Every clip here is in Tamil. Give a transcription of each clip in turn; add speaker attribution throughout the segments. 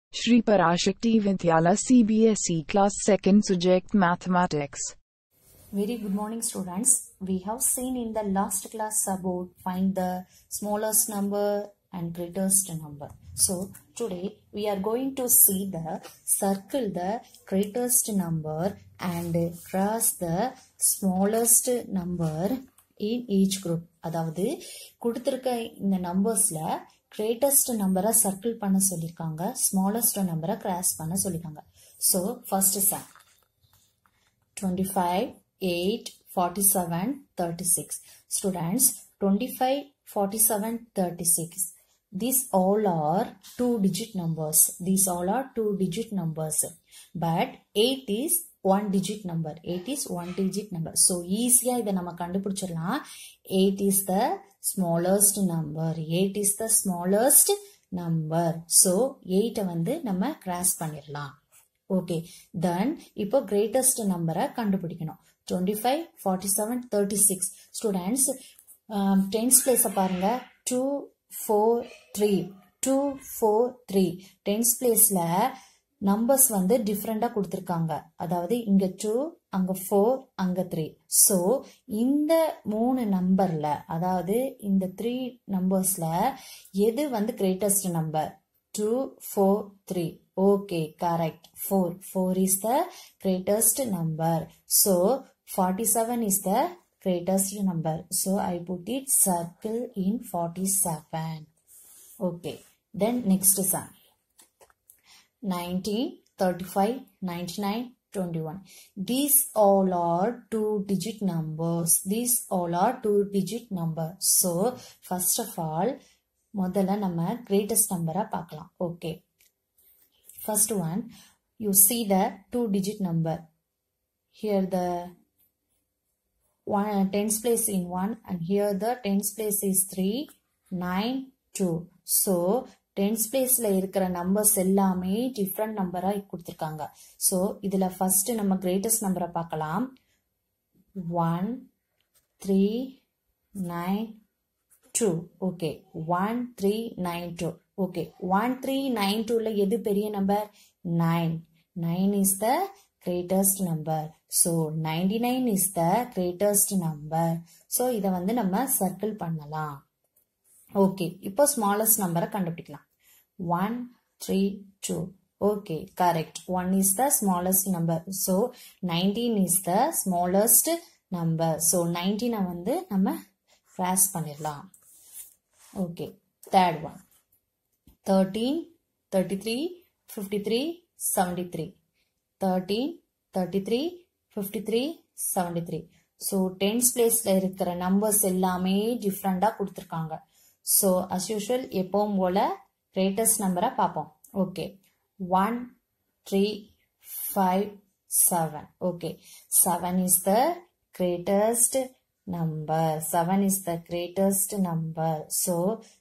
Speaker 1: Shri Parashakti Vidyala CBSE Class 2nd Subject Mathematics.
Speaker 2: Very good morning students. We have seen in the last class about find the smallest number and greatest number. So today we are going to see the circle the greatest number and cross the smallest number in each group. அதாவது கொடுத்துருக்க இந்த நம்பர்ஸ்ல கிரேட்டஸ்ட் நம்பரை சர்க்கிள் பண்ண சொல்லியிருக்காங்க ஸ்மாலஸ்ட் நம்பரை கிராஸ் பண்ண சொல்லியிருக்காங்க so first sir 25, 8, 47, 36. Students, 25, 47, 36. These all are two digit numbers. These all are two digit numbers. But 8 is one digit number. 8 is one digit number. So, easy இதை நம்ம கண்டுபிடிச்சிடலாம் 8 is the smallest number. 8 is the smallest number. So, 8 வந்து நம்ம கிராஸ் பண்ணிடலாம் ஓகே தென் இப்போ கிரேட்டஸ்ட் நம்பரை கண்டுபிடிக்கணும் twenty five forty seven thirty six students tens பிளேஸை பாருங்க two four three two four three tens பிளேஸில் நம்பர்ஸ் வந்து டிஃப்ரெண்டாக கொடுத்துருக்காங்க அதாவது இங்கே டூ அங்கே ஃபோர் அங்கே த்ரீ ஸோ இந்த மூணு நம்பரில் அதாவது இந்த த்ரீ நம்பர்ஸில் எது வந்து greatest number two four three Okay, correct. 4. 4 is the greatest number. So, 47 is the greatest number. So, I put it circle in 47. Okay. Then next sum. 19, 35, 99, 21. These all are two digit numbers. These all are two digit numbers. So, first of all, முதல்ல நம்ம greatest number பார்க்கலாம் okay First one, you see the two digit number. Here the one tens place in one and here the tens place is three, nine, two. So tens பிளேஸ்ல இருக்கிற நம்பர்ஸ் எல்லாமே டிஃப்ரெண்ட் நம்பரா கொடுத்துருக்காங்க ஸோ இதுல ஃபர்ஸ்ட் நம்ம கிரேட்டஸ்ட் நம்பரை பார்க்கலாம் one three nine two okay one three nine two okay one three nine டூல எது பெரிய number nine nine is the greatest number so ninety nine is the greatest number so இதை வந்து நம்ம சர்க்கிள் பண்ணலாம் ஓகே இப்போ ஸ்மாலஸ்ட் நம்பரை கண்டுபிடிக்கலாம் one three two okay correct one is the smallest number so nineteen is the smallest number so நைன்டீனை வந்து நம்ம கிராஸ் பண்ணிடலாம் okay third one 13, 33, 53, 73. 13, 33, 53, 73. So tens பிளேஸில் இருக்கிற நம்பர்ஸ் எல்லாமே டிஃப்ரெண்டாக கொடுத்துருக்காங்க ஸோ அஸ் யூஷுவல் எப்பவும் போல் கிரேட்டஸ்ட் நம்பரை பார்ப்போம் okay one three five seven okay seven is the greatest number 7 is the greatest number so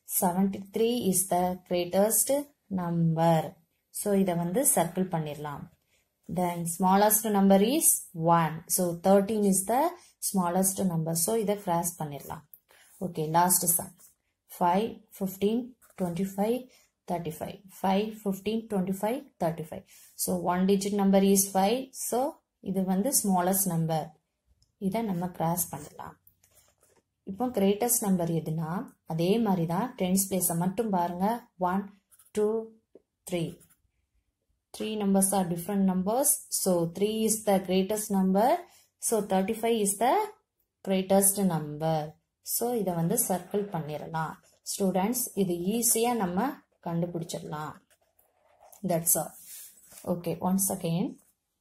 Speaker 2: 73 is the greatest number so இத வந்து circle பண்ணிரலாம் then smallest number is 1 so 13 is the smallest number so இத cross பண்ணிரலாம் okay last sum 5 15 25 35 5 15 25 35 so one digit number is 5 so இது வந்து smallest number இதை நம்ம கிராஸ் பண்ணலாம் இப்போ கிரேட்டஸ்ட் நம்பர் எதுனா அதே மாதிரி தான் டென்ஸ் பிளேஸை மட்டும் பாருங்க one two three three numbers are different numbers so three is the greatest number so thirty five is the greatest number so இதை வந்து சர்க்கிள் பண்ணிடலாம் ஸ்டூடெண்ட்ஸ் இது ஈஸியாக நம்ம கண்டுபிடிச்சிடலாம் that's all okay once again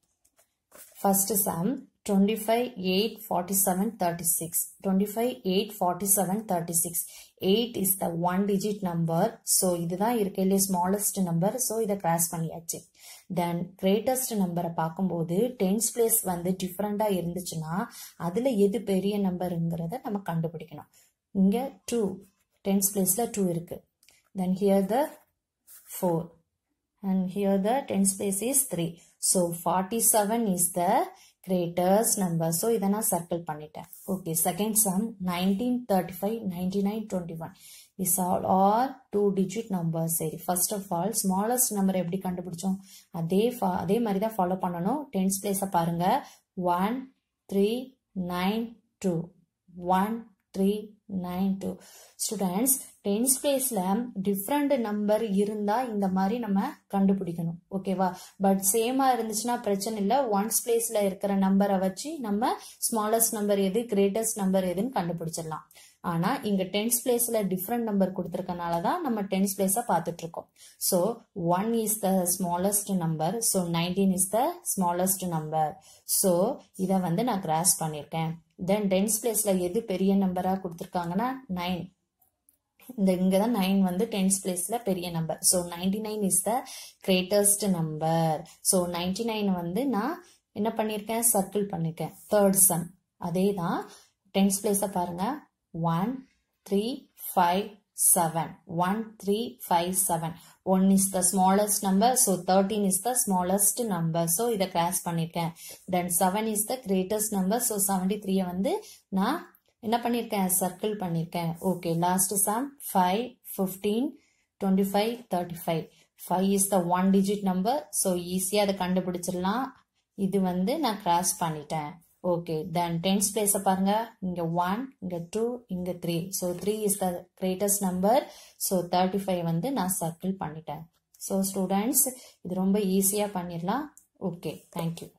Speaker 2: first sum 25, 8, 47, 36. 25, 8, 47, 36. 8 is the one digit number. So, இதுதான் இருக்கையிலே smallest number. So, இதை cross பண்ணியாச்சு. Then, greatest number பார்க்கும்போது tens place வந்து different இருந்துச்சுன்னா அதுல எது பெரிய நம்பருங்கிறத நம்ம கண்டுபிடிக்கணும். இங்க 2. tens placeல 2 இருக்கு. Then, here the 4. And here the tens place is 3. So, 47 is the greatest number so இதை நான் சர்க்கிள் பண்ணிட்டேன் okay second sum nineteen thirty five ninety nine twenty one is all are two digit number சரி first of all smallest number எப்படி கண்டுபிடிச்சோம் அதே அதே மாதிரி தான் ஃபாலோ பண்ணணும் டென்ஸ் பிளேஸை பாருங்க one three nine two one three nine two students tens பிளேஸ்ல டிஃப்ரெண்ட் நம்பர் இருந்தா இந்த மாதிரி நம்ம கண்டுபிடிக்கணும் ஓகேவா பட் சேமா இருந்துச்சுன்னா பிரச்சனை இல்லை ஒன்ஸ் பிளேஸ்ல இருக்கிற நம்பரை வச்சு நம்ம ஸ்மாலஸ்ட் நம்பர் எது கிரேட்டஸ்ட் நம்பர் எதுன்னு கண்டுபிடிச்சிடலாம் ஆனா இங்க டென்ஸ் பிளேஸ்ல டிஃப்ரெண்ட் நம்பர் கொடுத்துருக்கனால தான் நம்ம டென்ஸ் பிளேஸ பார்த்துட்டு இருக்கோம் so one is the smallest number so nineteen is the smallest number so இதை வந்து நான் கிராஸ் பண்ணியிருக்கேன் தென் டென்ஸ் பிளேஸ்ல எது பெரிய நம்பரா கொடுத்துருக்காங்கன்னா நைன் இந்த இங்க தான் நைன் வந்து டென்ஸ் பிளேஸ்ல பெரிய number so ninety nine is the greatest number so ninety nine வந்து நான் என்ன பண்ணியிருக்கேன் சர்க்கிள் பண்ணியிருக்கேன் தேர்ட் சம் அதே தான் டென்ஸ் பிளேஸை பாருங்க one three five seven one three five seven one is the smallest number so thirteen is the smallest number so இதை கிராஸ் பண்ணியிருக்கேன் then seven is the greatest number so seventy த்ரீயை வந்து நான் என்ன பண்ணியிருக்கேன் சர்க்கிள் பண்ணியிருக்கேன் okay last sum five fifteen twenty five thirty five five is the one digit number so ஈஸியாக அதை கண்டுபிடிச்சிடலாம் இது வந்து நான் கிராஸ் பண்ணிட்டேன் ஓகே தென் டென்ஸ் பிளேஸை பாருங்க இங்க ஒன் இங்க டூ இங்க three so three is the greatest number so thirty five வந்து நான் சர்க்கிள் பண்ணிட்டேன் ஸோ ஸ்டூடெண்ட்ஸ் இது ரொம்ப ஈஸியாக பண்ணிடலாம் ஓகே தேங்க்யூ